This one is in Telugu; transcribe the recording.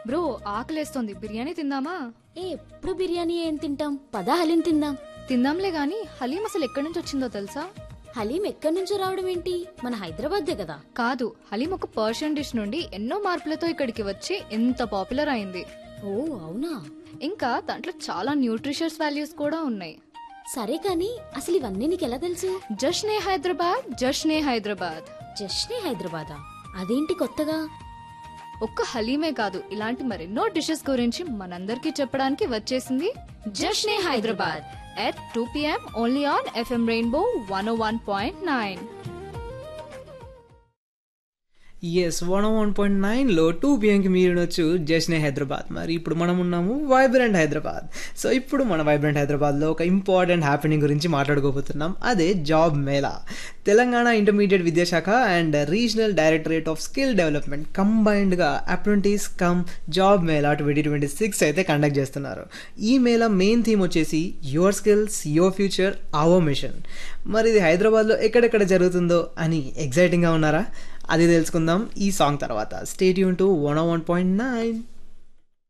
బ్రో ఆకలేస్తోంది బిర్యానీ తిందామా ఏ ఎప్పుడు బిర్యానీ ఏం తింటాం పదా హలీం తిందాం తిందాంలే గాని హలీం అసలు ఎక్కడి నుంచి వచ్చిందో తెలుసా హలీం ఎక్కడి నుంచో రావడం ఏంటి మన హైదరాబాద్దే కదా కాదు హలీం ఒక పర్షియన్ డిష్ నుండి ఎన్నో మార్పులతో ఇక్కడికి వచ్చి ఎంత పాపులర్ అయింది ఓ అవునా ఇంకా దాంట్లో చాలా న్యూట్రిషియస్ వాల్యూస్ కూడా ఉన్నాయి సరే కానీ అసలు ఇవన్నీ నీకెలా తెలుసు జష్నే హైదరాబాద్ జష్నే హైదరాబాద్ జస్ట్నే హైదరాబాదా అదేంటి కొత్తగా ఒక్క హలీమే కాదు ఇలాంటి మరెన్నో డిషెస్ గురించి మనందరికీ చెప్పడానికి వచ్చేసింది Jashne Hyderabad at two PM only on FM rainbow one one point nine yes one one point నైన్లో టూ పిఎంకి మీరు వినొచ్చు జస్నే హైదరాబాద్ మరి ఇప్పుడు మనం ఉన్నాము వైబ్రెంట్ హైదరాబాద్ సో ఇప్పుడు మన వైబ్రెంట్ హైదరాబాద్లో ఒక ఇంపార్టెంట్ హ్యాపెనింగ్ గురించి మాట్లాడుకోబోతున్నాం అదే జాబ్ మేళా తెలంగాణ ఇంటర్మీడియట్ విద్యాశాఖ and regional directorate of skill development కంబైన్డ్గా apprentice cum job mela twenty twenty six అయితే కండక్ట్ చేస్తున్నారు ఈ మేళా మెయిన్ థీమ్ వచ్చేసి your skills your future our mission మరి ఇది హైదరాబాద్లో ఎక్కడెక్కడ జరుగుతుందో అని ఎగ్జైటింగ్గా ఉన్నారా అది తెలుసుకుందాం ఈ సాంగ్ తర్వాత స్టేట్ యూన్ to one one point nine